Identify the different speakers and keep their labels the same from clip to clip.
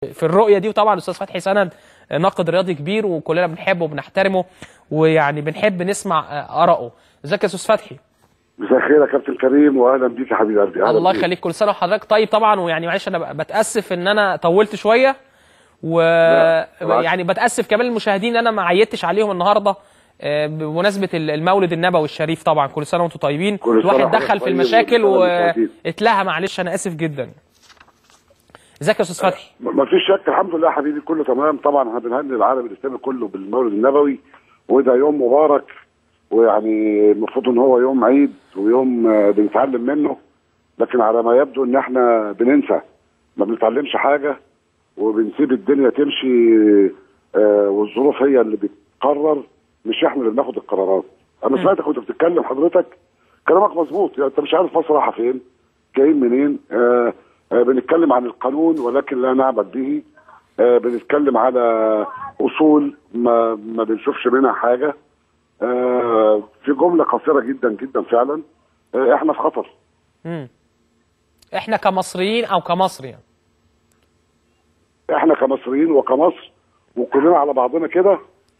Speaker 1: في الرؤيه دي وطبعا الاستاذ فتحي سند ناقد رياضي كبير وكلنا بنحبه وبنحترمه ويعني بنحب نسمع ارائه ازيك يا استاذ فتحي
Speaker 2: مساء الخير يا كابتن كريم واهلا بيك يا حبيب قلبي أهلا
Speaker 1: الله
Speaker 2: بيك.
Speaker 1: يخليك كل سنه وحضرتك طيب طبعا ويعني معلش انا بتاسف ان انا طولت شويه و
Speaker 2: بالعكس.
Speaker 1: يعني بتاسف كمان المشاهدين ان انا ما عيدتش عليهم النهارده آه، بمناسبه المولد النبوي الشريف طبعا كل سنه وانتم طيبين
Speaker 2: كل سنة
Speaker 1: الواحد
Speaker 2: وحضرتك
Speaker 1: دخل في
Speaker 2: طيب
Speaker 1: المشاكل
Speaker 2: وكل سنة وانتم طيبين.
Speaker 1: واتلهى معلش انا اسف جدا ازيك يا استاذ فتحي
Speaker 2: ما فيش شك الحمد لله يا حبيبي كله تمام طبعا احنا بنهني العالم الاسلامي كله بالمولد النبوي وده يوم مبارك ويعني المفروض ان هو يوم عيد ويوم آه، بنتعلم منه لكن على ما يبدو ان احنا بننسى ما بنتعلمش حاجه وبنسيب الدنيا تمشي آه، والظروف هي اللي بتقرر مش احنا اللي بناخد القرارات انا سمعتك كنت بتتكلم حضرتك كلامك مظبوط يعني انت مش عارف مصر رايحه فين جايين منين آه آه بنتكلم عن القانون ولكن لا نعمل به آه بنتكلم على اصول ما ما بنشوفش منها حاجه آه في جمله قصيره جدا جدا فعلا آه احنا في خطر
Speaker 1: مم. احنا كمصريين او كمصر يعني
Speaker 2: احنا كمصريين وكمصر وكلنا على بعضنا كده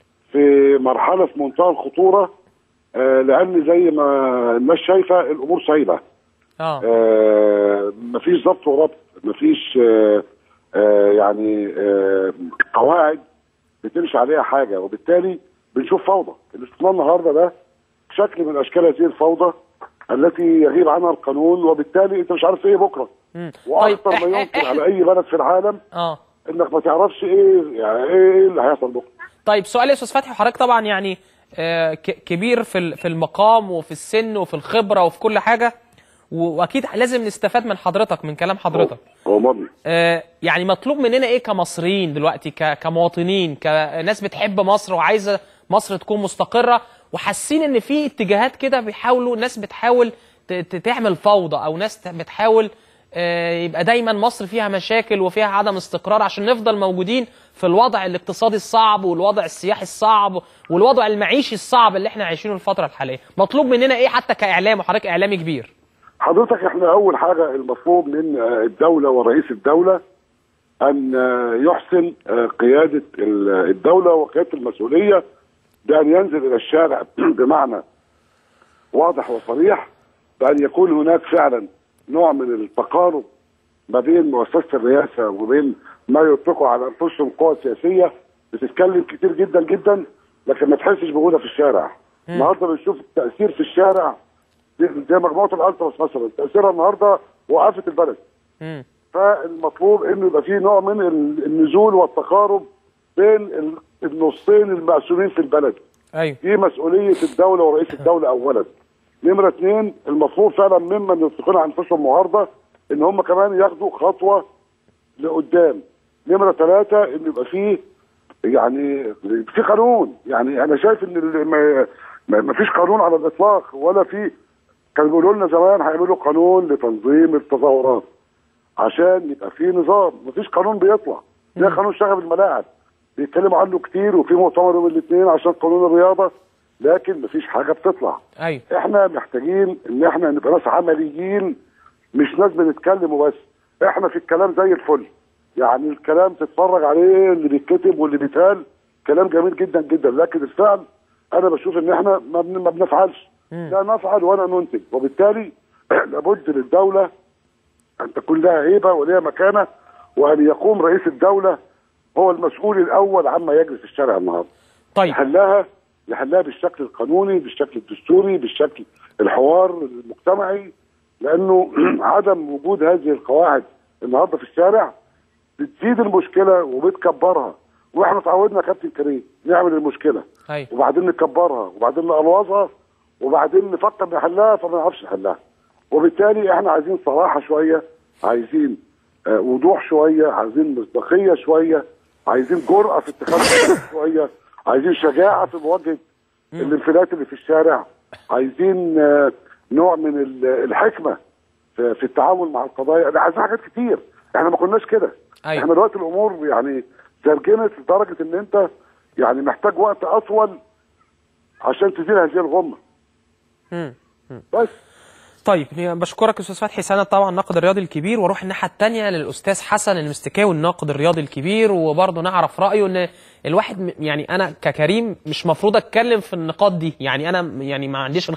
Speaker 2: في مرحله في منتهى الخطوره آه لان زي ما الناس شايفه الامور سايبه
Speaker 1: اه
Speaker 2: آه مفيش ضبط وربط مفيش آه آه يعني آه قواعد بتمشي عليها حاجه وبالتالي بنشوف فوضى اللي شفناه النهارده ده شكل من اشكال هذه الفوضى التي يغيب عنها القانون وبالتالي انت مش عارف ايه بكره
Speaker 1: مم.
Speaker 2: واخطر
Speaker 1: إح-
Speaker 2: ما
Speaker 1: إح-
Speaker 2: يمكن
Speaker 1: إح-
Speaker 2: على اي بلد في العالم
Speaker 1: اه
Speaker 2: انك ما تعرفش ايه يعني ايه اللي هيحصل بكره
Speaker 1: طيب سؤال يا استاذ فتحي حضرتك طبعا يعني آه، ك- كبير في ال- في المقام وفي السن وفي الخبره وفي كل حاجه و- واكيد لازم نستفاد من حضرتك من كلام حضرتك
Speaker 2: هو مضي
Speaker 1: آه، يعني مطلوب مننا ايه كمصريين دلوقتي ك- كمواطنين كناس بتحب مصر وعايزه مصر تكون مستقره وحاسين ان في اتجاهات كده بيحاولوا ناس بتحاول ت- ت- تعمل فوضى او ناس ت- بتحاول آه، يبقى دايما مصر فيها مشاكل وفيها عدم استقرار عشان نفضل موجودين في الوضع الاقتصادي الصعب والوضع السياحي الصعب والوضع المعيشي الصعب اللي احنا عايشينه الفتره الحاليه مطلوب مننا ايه حتى كاعلام وحضرتك اعلامي كبير
Speaker 2: حضرتك احنا اول حاجه المطلوب من آه، الدوله ورئيس الدوله ان آه، يحسن آه، قياده ال- الدوله وقياده المسؤوليه بان ينزل الى الشارع بمعنى واضح وصريح بان يكون هناك فعلا نوع من التقارب ما بين مؤسسه الرئاسه وبين ما يطلقوا على انفسهم قوى سياسيه بتتكلم كتير جدا جدا لكن ما تحسش بوجودها في الشارع. النهارده بنشوف التاثير في الشارع زي زي مجموعه الالتراس مثلا تاثيرها النهارده وقفت البلد.
Speaker 1: مم.
Speaker 2: فالمطلوب انه يبقى فيه نوع من ال- النزول والتقارب بين ال- النصين المقسومين في البلد.
Speaker 1: ايوه
Speaker 2: دي مسؤوليه الدوله ورئيس الدوله اولا. نمره اثنين المفروض فعلا ممن يطلقون على انفسهم معارضه ان هم كمان ياخدوا خطوه لقدام. نمره ثلاثه ان يبقى فيه يعني في قانون يعني انا شايف ان ال- ما- ما ما فيش قانون على الاطلاق ولا في كانوا بيقولوا لنا زمان هيعملوا قانون لتنظيم التظاهرات عشان يبقى في نظام مفيش قانون بيطلع زي قانون شغب الملاعب بيتكلموا عنه كتير وفي مؤتمر يوم الاثنين عشان قانون الرياضه لكن مفيش حاجه بتطلع
Speaker 1: ايوه
Speaker 2: احنا محتاجين ان احنا نبقى ناس عمليين مش ناس بنتكلم وبس احنا في الكلام زي الفل يعني الكلام تتفرج عليه اللي بيتكتب واللي بيتقال كلام جميل جدا جدا لكن الفعل انا بشوف ان احنا ما بن- ما بنفعلش لا نفعل ولا ننتج وبالتالي لابد للدوله ان تكون لها هيبه ولها مكانه وان يقوم رئيس الدوله هو المسؤول الاول عما يجري في الشارع النهارده
Speaker 1: طيب
Speaker 2: يحلها يحلها بالشكل القانوني بالشكل الدستوري بالشكل الحوار المجتمعي لانه عدم وجود هذه القواعد النهارده في الشارع بتزيد المشكله وبتكبرها واحنا اتعودنا يا كابتن كريم نعمل المشكله
Speaker 1: ايوه
Speaker 2: وبعدين نكبرها وبعدين نقلوظها وبعدين نفكر نحلها فما نعرفش نحلها وبالتالي احنا عايزين صراحه شويه عايزين آه، وضوح شويه عايزين مصداقيه شويه عايزين جرأه في اتخاذ القرار شويه عايزين شجاعه في مواجهه الانفلات اللي في الشارع عايزين آه، نوع من ال- الحكمه في, في التعامل مع القضايا انا عايزين حاجات كتير احنا ما كناش كده
Speaker 1: أيوة.
Speaker 2: احنا دلوقتي الامور يعني زرجنت لدرجه ان انت يعني محتاج وقت اطول عشان تزيل هذه الغمه
Speaker 1: مم.
Speaker 2: بس
Speaker 1: طيب بشكرك استاذ فتحي سند طبعا الناقد الرياضي الكبير واروح الناحيه الثانيه للاستاذ حسن المستكاوي الناقد الرياضي الكبير وبرضه نعرف رايه ان الواحد م- يعني انا ككريم مش مفروض اتكلم في النقاط دي يعني انا يعني ما عنديش